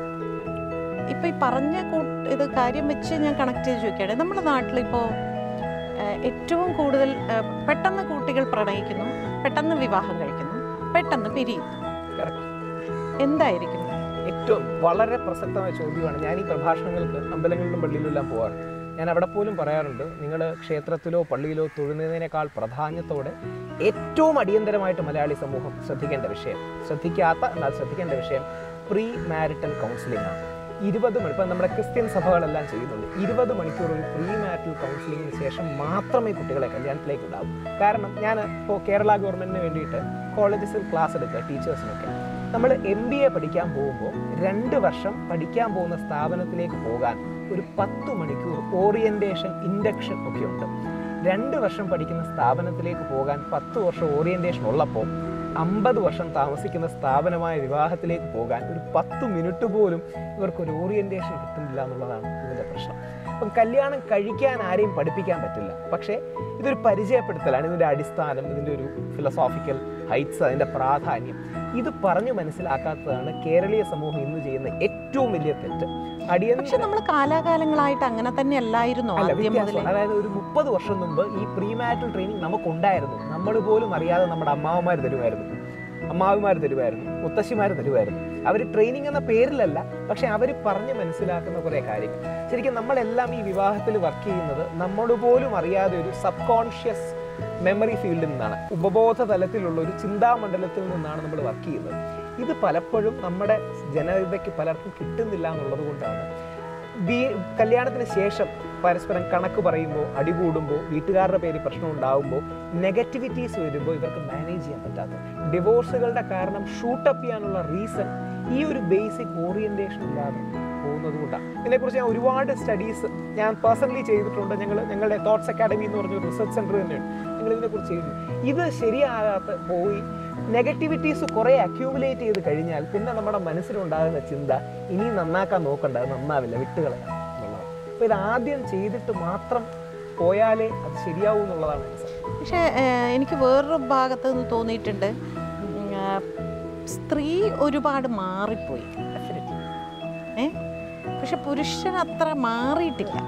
ഇപ്പൊ ഈ പറഞ്ഞ കൂ- ഇത് കാര്യം വെച്ച് ഞാൻ കണക്ട് ചെയ്ത് ചോദിക്കുകയാണ് നമ്മുടെ നാട്ടിലിപ്പോൾ ഏറ്റവും കൂടുതൽ ആ, പെട്ടെന്ന് കുട്ടികൾ പ്രണയിക്കുന്നു പെട്ടെന്ന് വിവാഹം കഴിക്കുന്നു പെട്ടെന്ന് പിരിയുന്നു Correct. എന്തായിരിക്കും ഏറ്റവും വളരെ പ്രസക്തമായ ചോദ്യമാണ് ഞാൻ ഈ പ്രഭാഷണങ്ങൾക്ക് അമ്പലങ്ങളിലും പള്ളിയിലും എല്ലാം പോകാറുണ്ട് ഞാൻ അവിടെ പോലും പറയാറുണ്ട് നിങ്ങൾ ക്ഷേത്രത്തിലോ പള്ളിയിലോ തൊഴുന്നതിനേക്കാൾ പ്രാധാന്യത്തോടെ ഏറ്റവും അടിയന്തരമായിട്ട് മലയാളി സമൂഹം ശ്രദ്ധിക്കേണ്ട വിഷയം ശ്രദ്ധിക്കാത്ത എന്നാൽ ശ്രദ്ധിക്കേണ്ട വിഷയം പ്രീ മാരിറ്റൽ കൗൺസിലിംഗ് ആണ് ഇരുപത് മണി ഇപ്പം നമ്മുടെ ക്രിസ്ത്യൻ സഭകളെല്ലാം ചെയ്യുന്നുണ്ട് ഇരുപത് മണിക്കൂർ ഒരു പ്രീ മാരിറ്റൽ കൗൺസിലിങ്ങിന് ശേഷം മാത്രമേ കുട്ടികളെ കല്യാണത്തിലേക്ക് ഉണ്ടാവൂ കാരണം ഞാൻ ഇപ്പോൾ കേരള ഗവൺമെൻറ്റിന് വേണ്ടിയിട്ട് കോളേജസിൽ ക്ലാസ് എടുക്കുക ടീച്ചേഴ്സിനൊക്കെ നമ്മൾ എം ബി എ പഠിക്കാൻ പോകുമ്പോൾ രണ്ട് വർഷം പഠിക്കാൻ പോകുന്ന സ്ഥാപനത്തിലേക്ക് പോകാൻ ഒരു പത്ത് മണിക്കൂർ ഓറിയന്റേഷൻ ഇൻഡക്ഷൻ ഒക്കെ ഉണ്ട് രണ്ട് വർഷം പഠിക്കുന്ന സ്ഥാപനത്തിലേക്ക് പോകാൻ പത്ത് വർഷം ഓറിയന്റേഷൻ ഉള്ളപ്പോൾ അമ്പത് വർഷം താമസിക്കുന്ന സ്ഥാപനമായ വിവാഹത്തിലേക്ക് പോകാൻ ഒരു പത്ത് മിനിറ്റ് പോലും ഇവർക്ക് ഒരു ഓറിയന്റേഷൻ കിട്ടുന്നില്ല എന്നുള്ളതാണ് ഇതിൻ്റെ പ്രശ്നം അപ്പം കല്യാണം കഴിക്കാൻ ആരെയും പഠിപ്പിക്കാൻ പറ്റില്ല പക്ഷേ ഇതൊരു പരിചയപ്പെടുത്തലാണ് ഇതിൻ്റെ അടിസ്ഥാനം ഇതിൻ്റെ ഒരു ഫിലോസോഫിക്കൽ ഹൈറ്റ്സ് അതിൻ്റെ പ്രാധാന്യം ഇത് പറഞ്ഞു മനസ്സിലാക്കാത്തതാണ് കേരളീയ സമൂഹം ഇന്ന് ചെയ്യുന്ന ഏറ്റവും വലിയ തെറ്റ് പക്ഷെ അടിയന്തര നമ്മൾ കാലാകാലങ്ങളായിട്ട് അങ്ങനെ തന്നെ അല്ലായിരുന്നു അല്ല ആദ്യം മുതലേ വ്യത്യാസം അതായത് ഒരു മുപ്പത് വർഷം മുമ്പ് ഈ പ്രീമാറ്റൽ ട്രെയിനിങ് നമുക്കുണ്ടായിരുന്നു നമ്മൾ പോലും അറിയാതെ നമ്മുടെ അമ്മാവന്മാർ തരുമായിരുന്നു അമ്മാവിമാർ തരുമായിരുന്നു മുത്തശ്ശിമാർ തരുമായിരുന്നു അവർ ട്രെയിനിങ് എന്ന പേരിലല്ല പക്ഷെ അവർ പറഞ്ഞ് മനസ്സിലാക്കുന്ന കുറേ കാര്യങ്ങൾ ശരിക്കും നമ്മളെല്ലാം ഈ വിവാഹത്തിൽ വർക്ക് ചെയ്യുന്നത് നമ്മൾ പോലും അറിയാതെ ഒരു സബ് കോൺഷ്യസ് മെമ്മറി ഫീൽഡിൽ നിന്നാണ് ഉപബോധ തലത്തിലുള്ള ഒരു ചിന്താമണ്ഡലത്തിൽ നിന്നാണ് നമ്മൾ വർക്ക് ചെയ്യുന്നത് ഇത് പലപ്പോഴും നമ്മുടെ ജനതയ്ക്ക് പലർക്കും കിട്ടുന്നില്ല എന്നുള്ളത് കൊണ്ടാണ് ബി കല്യാണത്തിന് ശേഷം പരസ്പരം കണക്ക് പറയുമ്പോൾ അടികൂടുമ്പോൾ വീട്ടുകാരുടെ പേര് പ്രശ്നം ഉണ്ടാകുമ്പോൾ നെഗറ്റിവിറ്റീസ് വരുമ്പോൾ ഇവർക്ക് മാനേജ് ചെയ്യാൻ പറ്റാത്തത് ഡിവോഴ്സുകളുടെ കാരണം ഷൂട്ടപ്പ് ചെയ്യാനുള്ള റീസൺ ഈ ഒരു ബേസിക് ഓറിയന്റേഷൻ ഇല്ലാതെ പോകുന്നത് കൊണ്ടാണ് ഇതിനെക്കുറിച്ച് ഞാൻ ഒരുപാട് സ്റ്റഡീസ് ഞാൻ പേഴ്സണലി ചെയ്തിട്ടുണ്ട് ഞങ്ങൾ ഞങ്ങളുടെ തോട്ട്സ് അക്കാഡമി എന്ന് പറഞ്ഞ റിസർച്ച് സെൻറ്റർ തന്നെയാണ് ഞങ്ങൾ ഇതിനെക്കുറിച്ച് ചെയ്തു ഇത് ശരിയാകാത്ത പോയി നെഗറ്റിവിറ്റീസ് കുറേ അക്യൂമുലേറ്റ് ചെയ്ത് കഴിഞ്ഞാൽ പിന്നെ നമ്മുടെ മനസ്സിലുണ്ടാകുന്ന ചിന്ത ഇനി നന്നാക്കാൻ നോക്കണ്ട അത് നന്നാവില്ല വിട്ടുകളയാം എന്നുള്ളതാണ് അപ്പോൾ ഇത് ആദ്യം ചെയ്തിട്ട് മാത്രം പോയാലേ അത് ശരിയാവൂ എന്നുള്ളതാണ് എൻ്റെ സത്യം. പക്ഷേ ഏഹ്, എനിക്ക് വേറൊരു ഭാഗത്ത് നിന്ന് തോന്നിയിട്ടുണ്ട് ഉം, ആ, സ്ത്രീ ഒരുപാട് മാറിപ്പോയി ഏ പക്ഷെ പുരുഷൻ അത്ര മാറിയിട്ടില്ല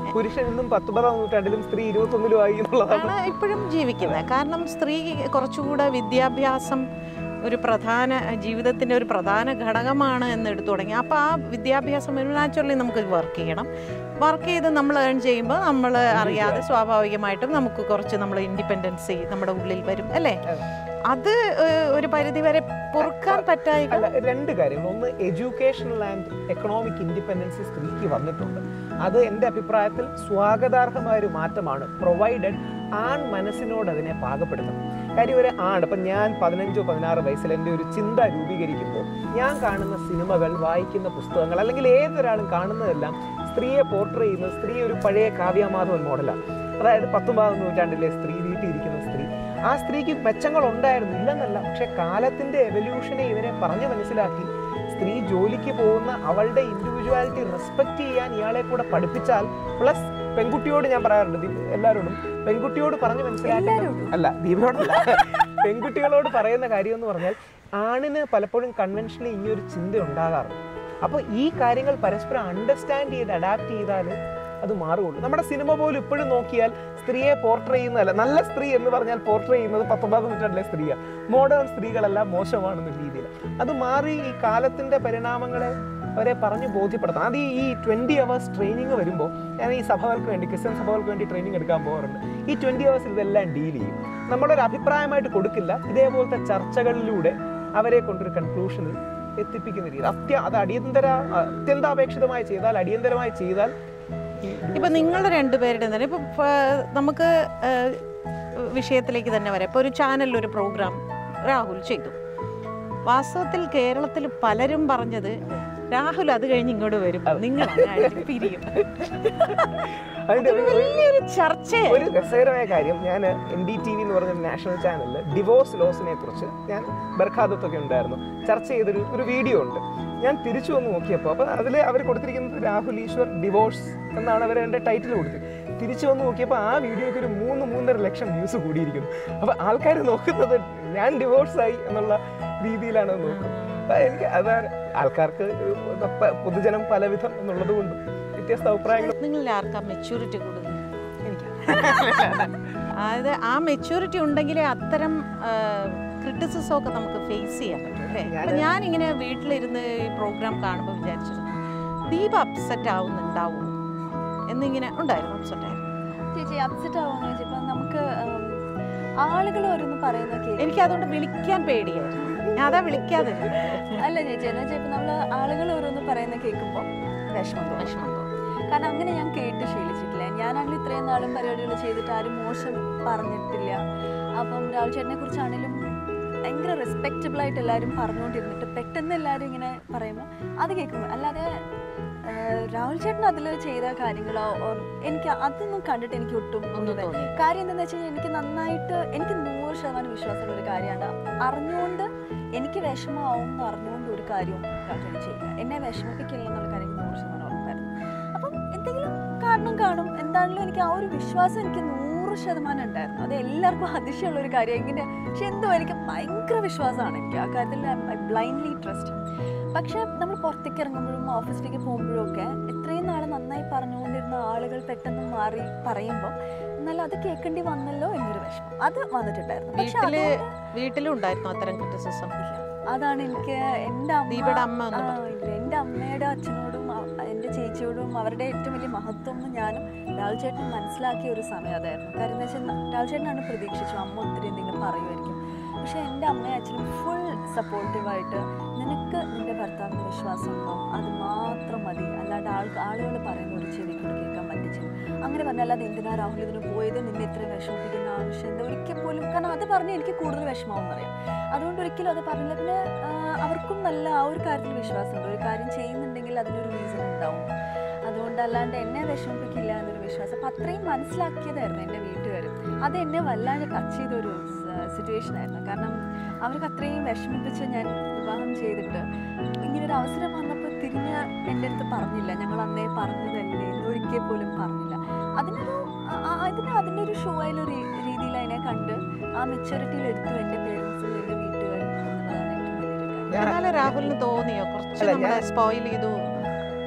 പുരുഷൻ ഇന്നും പത്തൊമ്പതാം നൂറ്റാണ്ടിലും സ്ത്രീ ഇരുപത്തൊന്നിലും ആയി എന്നുള്ളതാണ് ആണ് ഇപ്പോഴും ജീവിക്കുന്നത് കാരണം സ്ത്രീ കുറച്ചുകൂടെ വിദ്യാഭ്യാസം ഒരു പ്രധാന ജീവിതത്തിൻ്റെ ഒരു പ്രധാന ഘടകമാണ് എന്ന് എടുത്തു തുടങ്ങി അപ്പോൾ ആ വിദ്യാഭ്യാസം നാച്ചുറലി നമുക്ക് വർക്ക് ചെയ്യണം വർക്ക് ചെയ്ത് നമ്മൾ ഏൺ ചെയ്യുമ്പോൾ നമ്മൾ അറിയാതെ സ്വാഭാവികമായിട്ടും നമുക്ക് കുറച്ച് നമ്മൾ ഇൻഡിപെൻഡൻസി നമ്മുടെ ഉള്ളിൽ വരും അല്ലേ അതെ. അത് ഏഹ്, ഒരു പരിധിവരെ പൊറുക്കാൻ പറ്റായി അല്ല രണ്ട് കാര്യങ്ങൾ ഒന്ന് എഡ്യൂക്കേഷണൽ ആൻഡ് എക്കണോമിക് ഇൻഡിപെൻഡൻസ് സ്ത്രീക്ക് വന്നിട്ടുണ്ട് അത് എൻ്റെ അഭിപ്രായത്തിൽ സ്വാഗതാർഹമായ ഒരു മാറ്റമാണ് പ്രൊവൈഡഡ് ആൺ മനസ്സിനോട് അതിനെ പാകപ്പെടുത്തണം കാര്യം ഒരു ആണ് ഇപ്പം ഞാൻ പതിനഞ്ചോ പതിനാറ് വയസ്സിൽ എൻ്റെ ഒരു ചിന്ത രൂപീകരിക്കുമ്പോൾ ഞാൻ കാണുന്ന സിനിമകൾ വായിക്കുന്ന പുസ്തകങ്ങൾ അല്ലെങ്കിൽ ഏതൊരാളും കാണുന്നതെല്ലാം സ്ത്രീയെ പോർട്രേ ചെയ്യുന്നത് സ്ത്രീ ഒരു പഴയ കാവ്യമാധവൻ മോഡലാണ് അതായത് പത്തൊമ്പതാം നൂറ്റാണ്ടിലെ സ്ത്രീ വീട്ടിലിരിക്കുന്ന സ്ത്രീ ആ സ്ത്രീക്ക് മെച്ചങ്ങൾ ഉണ്ടായിരുന്നു ഇല്ലെന്നല്ല പക്ഷെ കാലത്തിന്റെ എവല്യൂഷനെ ഇവരെ പറഞ്ഞു മനസ്സിലാക്കി സ്ത്രീ ജോലിക്ക് പോകുന്ന അവളുടെ ഇൻഡിവിജ്വാലിറ്റി റെസ്പെക്ട് ചെയ്യാൻ ഇയാളെ കൂടെ പഠിപ്പിച്ചാൽ പ്ലസ് പെൺകുട്ടിയോട് ഞാൻ പറയാറുണ്ട് ദീപ് എല്ലാവരോടും പെൺകുട്ടിയോട് പറഞ്ഞു മനസ്സിലാക്കി എല്ലാവരോടും? അല്ല ദീപിനോടല്ല പെൺകുട്ടികളോട് പറയുന്ന കാര്യം എന്ന് പറഞ്ഞാൽ ആണിന് പലപ്പോഴും കൺവെൻഷനിൽ ഈ ഒരു ചിന്ത ഉണ്ടാകാറുണ്ട് അപ്പോൾ ഈ കാര്യങ്ങൾ പരസ്പരം അണ്ടർസ്റ്റാൻഡ് ചെയ്ത് അഡാപ്റ്റ് ചെയ്താൽ അത് മാറുകയുള്ളൂ നമ്മുടെ സിനിമ പോലും ഇപ്പോഴും നോക്കിയാൽ സ്ത്രീയെ പോർട്രേ ചെയ്യുന്നതല്ല നല്ല സ്ത്രീ എന്ന് പറഞ്ഞാൽ പോർട്രേ ചെയ്യുന്നത് പത്തൊമ്പതാം നൂറ്റാണ്ടിലെ സ്ത്രീയാണ് മോഡേൺ സ്ത്രീകളെല്ലാം മോശമാണെന്ന രീതിയിൽ അത് മാറി ഈ കാലത്തിന്റെ പരിണാമങ്ങളെ അവരെ പറഞ്ഞ് ബോധ്യപ്പെടുത്തണം അത് ഈ ട്വൻറ്റി അവേഴ്സ് ട്രെയിനിങ് വരുമ്പോൾ ഞാൻ ഈ സഭകൾക്ക് വേണ്ടി ക്രിസ്ത്യൻ സഭകൾക്ക് വേണ്ടി ട്രെയിനിങ് എടുക്കാൻ പോകാറുണ്ട് ഈ ട്വൻറ്റി അവേഴ്സ് ഇതെല്ലാം ഡീൽ ചെയ്യും നമ്മളൊരു അഭിപ്രായമായിട്ട് കൊടുക്കില്ല ഇതേപോലത്തെ ചർച്ചകളിലൂടെ അവരെ കൊണ്ടൊരു കൺക്ലൂഷനിൽ എത്തിപ്പിക്കുന്ന രീതി അത്യ അത് അടിയന്തര അത്യന്താപേക്ഷിതമായി ചെയ്താൽ അടിയന്തരമായി ചെയ്താൽ ഈ ഇപ്പൊ നിങ്ങൾ രണ്ടുപേരുടെ തന്നെ ഇപ്പൊ ഫ- നമുക്ക് ഏഹ്, വിഷയത്തിലേക്ക് തന്നെ വരാം ഇപ്പൊ ഒരു ചാനലിൽ ഒരു പ്രോഗ്രാം രാഹുൽ ചെയ്തു വാസ്തവത്തിൽ കേരളത്തിൽ പലരും പറഞ്ഞത് രാഹുൽ അത് കഴിഞ്ഞ് ഇങ്ങോട്ട് വരും നിങ്ങൾ അങ്ങായിട്ട് പിരിയും അതിന്റെ അതൊരു ഒരു- വലിയൊരു ചർച്ചയായി ഒരു രസകരമായ കാര്യം ഞാൻ എൻ ഡി ടി വി എന്ന് പറഞ്ഞ നാഷണൽ ചാനലിൽ ഡിവോഴ്സ് ലോസിനെ കുറിച്ച് ഞാൻ ബർഖാദത്തൊക്കെ ഉണ്ടായിരുന്നു ചർച്ച ചെയ്തൊരു ഒരു വീഡിയോ ഉണ്ട് ഞാൻ തിരിച്ചു വന്ന് നോക്കിയപ്പോൾ അപ്പോൾ അതിൽ അവർ കൊടുത്തിരിക്കുന്നത് രാഹുൽ ഈശ്വർ ഡിവോഴ്സ് എന്നാണ് അവർ എൻ്റെ ടൈറ്റിൽ കൊടുത്തത് തിരിച്ചു വന്ന് നോക്കിയപ്പോൾ ആ വീഡിയോയ്ക്ക് ഒരു മൂന്ന് മൂന്നര ലക്ഷം വ്യൂസ് കൂടിയിരിക്കുന്നു അപ്പോൾ ആൾക്കാർ നോക്കുന്നത് ഞാൻ ഡിവോഴ്സായി എന്നുള്ള രീതിയിലാണ് അത് നോക്കുന്നത് അപ്പൊ എനിക്ക് അതാണ് ആൾക്കാർക്ക് പ- പൊതുജനം പലവിധം എന്നുള്ളത് കൊണ്ട് വ്യത്യസ്ത അഭിപ്രായങ്ങൾ നിങ്ങളിൽ ആർക്കാ മെച്യൂരിറ്റി കൂടുതൽ അതായത് ആ മെച്യൂരിറ്റി ഉണ്ടെങ്കിലേ അത്തരം ക്രിറ്റിസിസം ഒക്കെ നമുക്ക് ഫേസ് ചെയ്യാൻ പറ്റും അല്ലേ അപ്പൊ ഞാനിങ്ങനെ വീട്ടിലിരുന്ന് ഈ പ്രോഗ്രാം കാണുമ്പോൾ വിചാരിച്ചിരുന്നു ദീപ അപ്സെറ്റ് ആവുന്നുണ്ടാവോ എന്നിങ്ങനെ ഉണ്ടായിരുന്നു അപ്സെറ്റ് ആയിരുന്നു ചേച്ചി അപ്സെറ്റ് ആവുമെന്ന് വെച്ചപ്പോൾ നമുക്ക് ആളുകൾ ഓരോന്ന് പറയുന്ന കേൾക്കും എനിക്ക് അതുകൊണ്ട് വിളിക്കാൻ പേടിയായിരുന്നു ഞാൻ അതാ വിളിക്കാതെ അല്ല ചേച്ചി എന്ന് വെച്ചാൽ ഇപ്പം നമ്മൾ ആളുകൾ ഓരോന്ന് പറയുന്ന കേൾക്കുമ്പോൾ വിഷമം തോന്നും വിഷമം തോന്നും. കാരണം അങ്ങനെ ഞാൻ കേട്ട് ശീലിച്ചിട്ടില്ല ഞാനാണെങ്കിൽ ഇത്രയും നാളും പരിപാടികൾ ചെയ്തിട്ട് ആരും മോശം പറഞ്ഞിട്ടില്ല അപ്പം രാഹുൽ ചേട്ടനെ കുറിച്ചാണെങ്കിലും ഭയങ്കര റെസ്പെക്റ്റബിൾ ആയിട്ട് എല്ലാവരും പറഞ്ഞുകൊണ്ടിരുന്നിട്ട് പെട്ടെന്ന് എല്ലാവരും ഇങ്ങനെ പറയുമ്പോൾ അത് കേൾക്കുമ്പോൾ അല്ലാതെ ആ, രാഹുൽ ചേട്ടൻ അതിൽ ചെയ്ത കാര്യങ്ങളോ or എനിക്ക് അതൊന്നും കണ്ടിട്ട് എനിക്ക് ഒട്ടും ഒന്നും ഒരു തോന്നി കാര്യം എന്താണെന്ന് വെച്ച് കഴിഞ്ഞാൽ എനിക്ക് നന്നായിട്ട് എനിക്ക് നൂറ് ശതമാനം വിശ്വാസമുള്ള ഒരു കാര്യമാണ് അറിഞ്ഞുകൊണ്ട് എനിക്ക് വിഷമമാവും എന്ന് അറിഞ്ഞുകൊണ്ട് ഒരു കാര്യവും രാജു ചെയ്യില്ല എന്നെ വിഷമിപ്പിക്കില്ല എന്നുള്ള കാര്യം എനിക്ക് നൂറ് ശതമാനം ഉറപ്പായിരുന്നു അപ്പം എന്തെങ്കിലും കാരണം കാണും എന്താണെങ്കിലും എനിക്ക് ആ ഒരു വിശ്വാസം എനിക്ക് നൂറ് ശതമാനം ഉണ്ടായിരുന്നു അത് എല്ലാവർക്കും അതിശയമുള്ള ഒരു കാര്യം ഇങ്ങനെ പക്ഷെ എന്തോ എനിക്ക് ഭയങ്കര വിശ്വാസമാണ് എനിക്ക് ആ കാര്യത്തിൽ ഐ ബ്ലൈൻഡ്ലി ട്രസ്റ്റ് പക്ഷെ നമ്മൾ പുറത്തേക്ക് ഇറങ്ങുമ്പോഴും ഓഫീസിലേക്ക് പോകുമ്പോഴും ഒക്കെ എത്രയും നാൾ നന്നായി പറഞ്ഞുകൊണ്ടിരുന്ന ആളുകൾ പെട്ടെന്ന് മാറി പറയുമ്പോൾ എന്നാൽ അത് കേൾക്കേണ്ടി വന്നല്ലോ എന്നൊരു വിഷമം അത് വന്നിട്ടുണ്ടായിരുന്നു പക്ഷെ വീട്ടില് അതുകൊണ്ട് വീട്ടിലും ഉണ്ടായിരുന്നു അത്തരം ക്രിറ്റിസിസം ഇല്ല. അതാണ് എനിക്ക് എൻ്റെ അമ്മ ദീപയുടെ അമ്മ ആ, ഒന്നും പറഞ്ഞു. ഇല്ല എൻ്റെ അമ്മയുടെ അച്ഛനോടും അ- എൻ്റെ ചേച്ചിയോടും അവരുടെ ഏറ്റവും വലിയ മഹത്വം എന്ന് ഞാനും രാഹുൽ ചേട്ടൻ മനസ്സിലാക്കിയ ഒരു സമയം അതായിരുന്നു കാര്യം എന്താ വെച്ചാൽ രാഹുൽ ചേട്ടനാണ് പ്രതീക്ഷിച്ചു അമ്മ ഒത്തിരി എന്തെങ്കിലും പറയുമായിരിക്കും പക്ഷേ എൻ്റെ അമ്മയും അച്ഛനും ഫുൾ സപ്പോർട്ടീവായിട്ട് നിനക്ക് നിൻ്റെ ഭർത്താവിന് വിശ്വാസമുണ്ടോ അത് മാത്രം മതി അല്ലാണ്ട് ആൾ ആളുകൾ പറയുന്ന ഒരു ചെവി കൊണ്ട് കേൾക്കാൻ പറ്റിച്ചില്ല അങ്ങനെ പറഞ്ഞാൽ അല്ലാതെ എന്തിനാ രാഹുൽ ഇതിന് പോയത് നിന്നെ ഇത്ര വിഷമിപ്പിക്കുന്ന ആവശ്യം എന്താ ഒരിക്കൽ പോലും കാരണം അത് പറഞ്ഞ് എനിക്ക് കൂടുതൽ വിഷമമാവും അറിയാം അതുകൊണ്ട് ഒരിക്കലും അത് പറഞ്ഞില്ല പിന്നെ ആ, അവർക്കും നല്ല ആ ഒരു കാര്യത്തിൽ വിശ്വാസമുണ്ട് ഒരു കാര്യം ചെയ്യുന്നുണ്ടെങ്കിൽ അതിനൊരു റീസൺ ഉണ്ടാവും അതുകൊണ്ട് അല്ലാണ്ട് എന്നെ വിഷമിപ്പിക്കില്ല എന്നൊരു വിശ്വാസം അപ്പം അത്രയും മനസ്സിലാക്കിയതായിരുന്നു എൻ്റെ വീട്ടുകാർ അത് എന്നെ വല്ലാണ്ട് ടച്ച് ചെയ്തൊരു സിറ്റുവേഷൻ ആയിരുന്നു കാരണം അവർക്ക് അത്രയും വിഷമിപ്പിച്ച് ഞാൻ വിവാഹം ചെയ്തിട്ട് ഇങ്ങനൊരു അവസരം വന്നപ്പോൾ തിരിഞ്ഞ് എൻ്റെ അടുത്ത് പറഞ്ഞില്ല ഞങ്ങൾ അന്നേ പറഞ്ഞതല്ലേ എന്നൊരിക്കൽ പോലും പറഞ്ഞില്ല അതിനൊരു ആ- ആ- അതിന് അതിൻ്റെ ഒരു ഷോ ആയാലും രീതിയിൽ അതിനെ കണ്ട് ആ മെച്ചൂരിറ്റിയിൽ എടുത്തു എൻ്റെ പേരൻസും എൻ്റെ വീട്ടുകാരും എന്നുള്ളതാണ് ഏറ്റവും വലിയൊരു കാര്യം ഞാൻ- എന്നാലും രാഹുലിന് തോന്നിയോ കുറച്ച് അല്ല, നമ്മളെ ഞാൻ- സ്പോയിൽ ചെയ്തു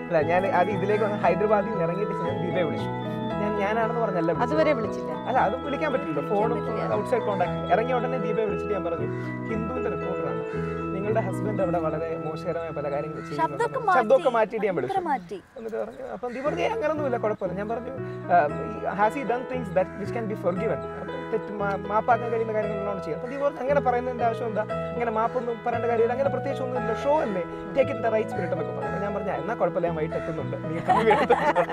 അല്ല ഞാൻ അത് ഇതിലേക്ക് വന്ന് ഹൈദരാബാദിൽ നിന്ന് ഇറങ്ങിയിട്ട് ഞാൻ ദീപയെ വിളിച്ചു ഞാൻ ഞാനാണെന്ന് പറഞ്ഞല്ല വിളിച്ചത്. അതുവരെ വിളിച്ചില്ല അല്ല അത് വിളിക്കാൻ പറ്റില്ല ഫോണും പറ്റില്ല. ഔട്ട്സൈഡ് കോൺടാക്ട് ഇറങ്ങിയ ഉടനെ ദീപയെ വിളിച്ചിട്ട് ഞാൻ പറഞ്ഞു ഹിന്ദുവിന്റെ റിപ്പോർട്ടറാണ് നിങ്ങളുടെ ഹസ്ബൻഡ് അവിടെ വളരെ മോശകരമായ പല കാര്യങ്ങൾ ചെയ്യുന്നുണ്ട്." ശബ്ദമൊക്കെ മാറ്റി ശബ്ദമൊക്കെ മാറ്റിയിട്ട് ഞാൻ വിളിച്ചു ഭയങ്കര മാറ്റി എന്നിട്ട് പറഞ്ഞു അപ്പം ദീപ പറഞ്ഞു "ഏയ് അങ്ങനൊന്നുമില്ല കുഴപ്പമില്ല ഞാൻ പറഞ്ഞു has he done things that which can be forgiven തെറ്റ് മാ- മാപ്പാക്കാൻ കഴിയുന്ന കാര്യങ്ങളാണ് ചെയ്യുക അപ്പം ദീപ പറഞ്ഞു അങ്ങനെ പറയുന്നതിന്റെ ആവശ്യം എന്താ അങ്ങനെ മാപ്പൊന്നും പറയേണ്ട കാര്യമില്ല അങ്ങനെ പ്രത്യേകിച്ച് ഒന്നുമില്ല ഷോ അല്ലേ take in the right spirit എന്നൊക്കെ പറഞ്ഞു അപ്പോൾ ഞാൻ പറഞ്ഞു എന്നാൽ കുഴപ്പമില്ല ഞാൻ വൈകിട്ട് എത്തുന്നുണ്ട് നീ കമ്പി എടുത്തോ."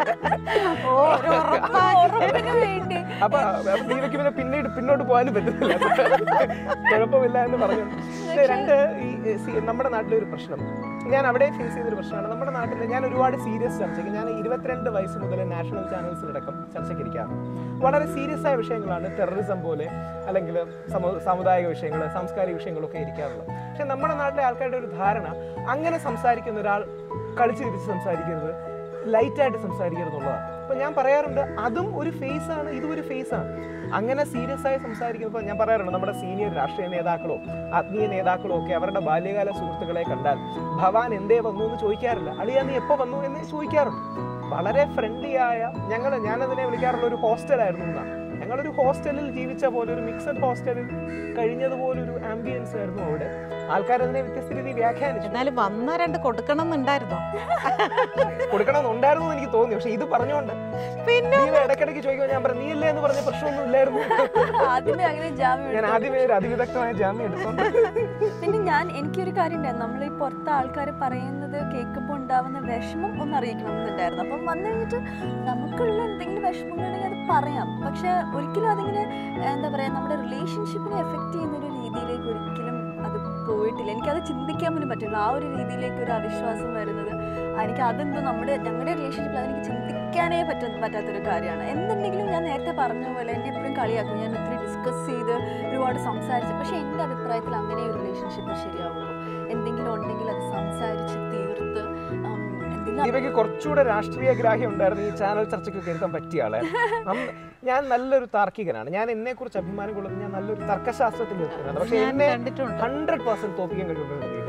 ഓ ഒരു ഉറപ്പാക്കി. ഉറപ്പിന് വേണ്ടി അപ്പൊ അപ്പൊ ദീപയ്ക്ക് പിന്നെ പിന്നീട് പിന്നോട്ട് പോകാനും പറ്റുന്നില്ല കുഴപ്പമില്ല എന്ന് പറഞ്ഞു ഇത് രണ്ട് ഈ സി- നമ്മുടെ നാട്ടിലെ ഒരു പ്രശ്നം ഞാൻ അവിടെ ഫേസ് ചെയ്തൊരു പ്രശ്നമാണ് നമ്മുടെ നാട്ടിൽ ഞാൻ ഒരുപാട് സീരിയസ് ചർച്ചയ്ക്ക് ഞാൻ ഇരുപത്തിരണ്ട് വയസ്സ് മുതൽ നാഷണൽ ചാനൽസിലടക്കം ചർച്ചയ്ക്ക് ഇരിക്കാറുണ്ട് വളരെ സീരിയസ് ആയ വിഷയങ്ങളാണ് ടെററിസം പോലെ അല്ലെങ്കിൽ സമു- സാമുദായിക വിഷയങ്ങൾ സാംസ്കാരിക വിഷയങ്ങളൊക്കെ ഇരിക്കാറുള്ളത് പക്ഷെ നമ്മുടെ നാട്ടിലെ ആൾക്കാരുടെ ഒരു ധാരണ അങ്ങനെ സംസാരിക്കുന്ന ഒരാൾ കളിച്ച് തിരിച്ച് സംസാരിക്കരുത് ലൈറ്റായിട്ട് സംസാരിക്കരുത് എന്നുള്ളതാണ് അപ്പം ഞാൻ പറയാറുണ്ട് അതും ഒരു ഫേസ് ആണ് ഇതും ഒരു ഫേസ് ആണ് അങ്ങനെ സീരിയസ് ആയി സംസാരിക്കുമ്പോൾ ഞാൻ പറയാറുണ്ട് നമ്മുടെ സീനിയർ രാഷ്ട്രീയ നേതാക്കളോ ആത്മീയ നേതാക്കളോ ഒക്കെ അവരുടെ ബാല്യകാല സുഹൃത്തുക്കളെ കണ്ടാൽ ഭവാൻ എന്തേ വന്നു എന്ന് ചോദിക്കാറില്ല അളിയാ നീ എപ്പോൾ വന്നു എന്ന് ചോദിക്കാറുണ്ട് വളരെ ഫ്രണ്ട്ലി ആയ ഞങ്ങൾ ഞാനതിനെ വിളിക്കാറുള്ള ഒരു ഹോസ്റ്റലായിരുന്നു എന്നാണ് ഞങ്ങളൊരു ഹോസ്റ്റലിൽ ജീവിച്ച പോലെ ഒരു മിക്സഡ് ഹോസ്റ്റലിൽ കഴിഞ്ഞതുപോലെ ഒരു ആംബിയൻസ് ആയിരുന്നു അവിടെ ആൾക്കാരതിനെ വ്യത്യസ്ത രീതി വ്യാഖ്യാനിച്ചു എന്നാലും വന്ന രണ്ട് കൊടുക്കണം എന്നുണ്ടായിരുന്നോ കൊടുക്കണമെന്നുണ്ടായിരുന്നു എന്ന് എനിക്ക് തോന്നി പക്ഷെ ഇത് പറഞ്ഞുകൊണ്ട് പിന്നെ നീ ഇടയ്ക്കിടയ്ക്ക് ചോദിക്കുമ്പോൾ ഞാൻ പറഞ്ഞു നീ ഇല്ലേ എന്ന് പറഞ്ഞ പ്രശ്നമൊന്നും ഇല്ലായിരുന്നു ആദ്യമേ അങ്ങനെ ജാമ്യം ഞാൻ എടുത്തു. ആദ്യമേ ഒരു അതിവിദഗ്ധമായ ജാമ്യം എടുത്തോണ്ട് പിന്നെ ഞാൻ എനിക്കൊരു കാര്യം ഉണ്ടായിരുന്നു നമ്മൾ ഈ പുറത്തെ ആൾക്കാർ പറയുന്നത് കേൾക്കുമ്പോൾ ഉണ്ടാവുന്ന വിഷമം ഒന്ന് അറിയിക്കണം എന്നുണ്ടായിരുന്നു അപ്പം വന്നു കഴിഞ്ഞിട്ട് നമുക്കുള്ള എന്തെങ്കിലും വിഷമങ്ങളുണ്ടെങ്കിൽ അത് പറയാം പക്ഷെ ഒരിക്കലും അതിങ്ങനെ എന്താ പറയുക നമ്മുടെ റിലേഷൻഷിപ്പിനെ എഫക്റ്റ് ചെയ്യുന്ന ഒരു രീതിയിലേക്ക് ഒരിക്കലും അത് പോയിട്ടില്ല എനിക്കത് ചിന്തിക്കാൻ പോലും പറ്റില്ല ആ ഒരു രീതിയിലേക്ക് ഒരു അവിശ്വാസം വരുന്നത് എനിക്ക് അതെന്തോ നമ്മുടെ ഞങ്ങളുടെ റിലേഷൻഷിപ്പിൽ അതെനിക്ക് ചിന്തിക്കാനേ പറ്റ പറ്റാത്തൊരു കാര്യമാണ് എന്തുണ്ടെങ്കിലും ഞാൻ നേരത്തെ പറഞ്ഞ പോലെ എന്നെ എപ്പോഴും കളിയാക്കും ഞാൻ ഒത്തിരി ഡിസ്കസ് ചെയ്ത് ഒരുപാട് സംസാരിച്ചു പക്ഷെ എൻ്റെ അഭിപ്രായത്തിൽ അങ്ങനെ ഒരു റിലേഷൻഷിപ്പ് ശരിയാവുള്ളൂ എന്തെങ്കിലും ഉണ്ടെങ്കിൽ അത് സംസാരിച്ച് തീർത്ത് ഉം, എന്തെങ്കിലും ദീപയ്ക്ക് കുറച്ചുകൂടെ രാഷ്ട്രീയ ഗ്രാഹ്യം ഉണ്ടായിരുന്നു ഈ ചാനൽ ചർച്ചയ്ക്കൊക്കെ എടുക്കാൻ പറ്റിയ ആളെ അന്ന് ഞാൻ നല്ലൊരു താർക്കികനാണ് ഞാൻ എന്നെ കുറിച്ച് അഭിമാനം കൊള്ളുന്നത് ഞാൻ നല്ലൊരു തർക്കശാസ്ത്രത്തിൽ നിൽക്കുന്നതാണ് പക്ഷെ ഞാൻ എന്നെ കണ്ടിട്ടുണ്ട് ഹൺഡ്രഡ് പെർസെന്റ് തോപ്പിക്കാൻ കഴിവുള്ള ദീപ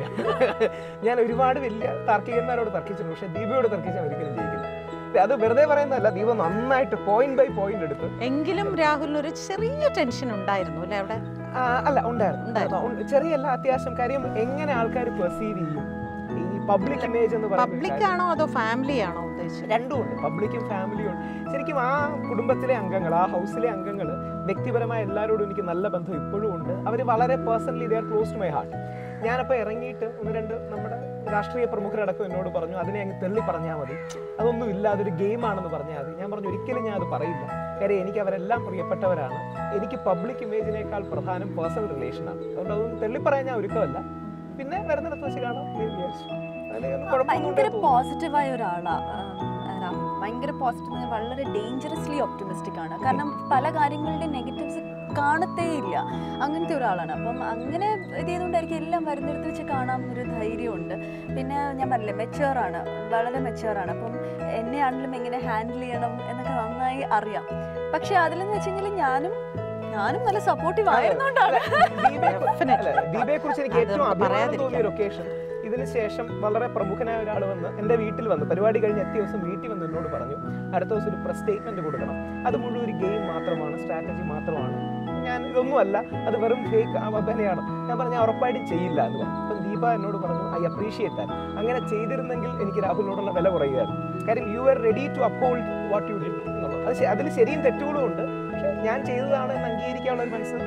ഞാൻ ഒരുപാട് വലിയ താർക്കികന്മാരോട് തർക്കിച്ചിട്ടുണ്ട് പക്ഷെ ദീപയോട് തർക്കിച്ചാൽ ഒരിക്കലും ജയിക്കില്ല അത് വെറുതെ പറയുന്നതല്ല ദീപ നന്നായിട്ട് പോയിന്റ് ബൈ പോയിന്റ് എടുത്ത് എങ്കിലും രാഹുലിന് ഒരു ചെറിയ ടെൻഷൻ ഉണ്ടായിരുന്നു അല്ലേ അവിടെ ആ, അല്ല ഉണ്ടായിരുന്നു ഉണ്ടായിരുന്നു. ഉണ്ട്. ചെറിയല്ല അത്യാവശ്യം കാര്യം എങ്ങനെ ആൾക്കാർ പെർസീവ് ചെയ്യും ഈ പബ്ലിക് ഇമേജ് എന്ന് പറയുന്ന ഒരു പബ്ലിക് കാര്യം. ആണോ അതോ ഫാമിലി ആണോ ഉദ്ദേശിച്ചത് രണ്ടും ഉണ്ട് പബ്ലിക്കും ഫാമിലിയും ഉണ്ട് ശരിക്കും ആ കുടുംബത്തിലെ അംഗങ്ങൾ ആ ഹൗസിലെ അംഗങ്ങൾ വ്യക്തിപരമായ എല്ലാവരോടും എനിക്ക് നല്ല ബന്ധം ഇപ്പോഴും ഉണ്ട് അവർ വളരെ personally they are close to my heart ഞാനപ്പോൾ ഇറങ്ങിയിട്ട് ഒന്ന് രണ്ട് നമ്മുടെ രാഷ്ട്രീയ പ്രമുഖരടക്കം എന്നോട് പറഞ്ഞു അതിനെ അങ്ങ് തള്ളി പറഞ്ഞാൽ മതി അതൊന്നും ഇല്ല അതൊരു ഗെയിമാണെന്ന് പറഞ്ഞാൽ മതി ഞാൻ പറഞ്ഞു ഒരിക്കലും ഞാൻ അത് പറയില്ല കാര്യം എനിക്ക് അവരെല്ലാം പ്രിയപ്പെട്ടവരാണ് എനിക്ക് പബ്ലിക് ഇമേജിനേക്കാൾ പ്രധാനം പേഴ്സണൽ റിലേഷനാണ് അതുകൊണ്ട് അതൊന്നും തള്ളി പറയാൻ ഞാൻ ഒരുക്കമല്ല പിന്നെ വരുന്നിടത്ത് വെച്ച് കാണാം എന്ന് വിചാരിച്ചു അതിലൊന്നും കുഴപ്പമൊന്നും ഭയങ്കര ഉണ്ടായി പോസിറ്റീവായ ഒരാളാണ് രാഹുൽ ഭയങ്കര പോസിറ്റീവ് വളരെ ഡേഞ്ചറസ്ലി ഒപ്റ്റിമിസ്റ്റിക് ആണ് കാരണം പല കാര്യങ്ങളുടെയും നെഗറ്റീവ്സ് കാണത്തേ ഇല്ല അങ്ങനത്തെ ഒരാളാണ് അപ്പം അങ്ങനെ ഇത് ചെയ്തുകൊണ്ടായിരിക്കും എല്ലാം വരുന്നിടത്ത് വെച്ച് കാണാൻ ഒരു ധൈര്യമുണ്ട് പിന്നെ ഞാൻ പറഞ്ഞില്ലേ മെച്ചുവർ ആണ് വളരെ മെച്ചുവർ ആണ് അപ്പം എന്നെ ആണെങ്കിലും എങ്ങനെ ഹാൻഡിൽ ചെയ്യണം എന്നൊക്കെ നന്നായി അറിയാം പക്ഷെ അതിലെന്ന് വെച്ച് കഴിഞ്ഞാൽ ഞാനും ഞാനും നല്ല സപ്പോർട്ടീവ് ആയിരുന്നോണ്ടാണ് Definitely. ദീപയെ കുറിച്ച് എനിക്ക് അത് ഏറ്റവും നമുക്ക് അഭിമാനം പറയാതിരിക്കാം. തോന്നിയ ഒരു ഒക്കേഷൻ ഇതിന് ശേഷം വളരെ പ്രമുഖനായ ഒരാൾ വന്ന് എൻ്റെ വീട്ടിൽ വന്ന് പരിപാടി കഴിഞ്ഞ് എത്തിയ ദിവസം വീട്ടിൽ വന്ന് എന്നോട് പറഞ്ഞു അടുത്ത ദിവസം ഒരു പ്രസ് സ്റ്റേറ്റ്മെന്റ് കൊടുക്കണം അത് മുഴുവൻ ഒരു ഗെയിം മാത്രമാണ് സ്ട്രാറ്റജി മാത്രമാണ് ഞാൻ ഇതൊന്നുമല്ല അത് വെറും ഫേക്ക് അബദ്ധനയാണ് ഞാൻ പറഞ്ഞു ഞാൻ ഉറപ്പായിട്ടും ചെയ്യില്ല എന്ന് പറഞ്ഞു അപ്പം ദീപ എന്നോട് പറഞ്ഞു ഐ അപ്രീഷിയേറ്റ് ദാറ്റ് അങ്ങനെ ചെയ്തിരുന്നെങ്കിൽ എനിക്ക് രാഹുലിനോടുള്ള വില കുറയുമായിരുന്നു കാര്യം you are ready to uphold what you did എന്നുള്ളത് അത് ശ- അതിൽ ശരിയും തെറ്റുകളും ഉണ്ട് പക്ഷെ ഞാൻ ചെയ്തതാണ് എന്ന് അംഗീകരിക്കാനുള്ള ഒരു മനസ്സ്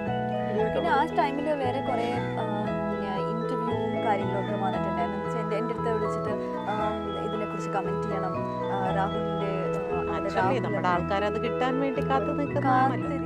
പിന്നെ ആ ടൈമിൽ വേറെ കുറേ ഇന്റർവ്യൂവും കാര്യങ്ങളൊക്കെ വന്നിട്ടുണ്ടായിരുന്നു എന്ന് വെച്ചാൽ എൻ്റെ എൻ്റെ അടുത്ത് വിളിച്ചിട്ട് ആം, ഇതിനെക്കുറിച്ച് കമൻറ്റ് ചെയ്യണം ആ, രാഹുലിൻ്റെ ആ, അത് ആക്ച്വലി രാഹുലിൻ്റെ നമ്മുടെ ആൾക്കാർ അത് കിട്ടാൻ വേണ്ടി കാത്തു നിൽക്കുന്നതാണല്ലോ കാത്ത്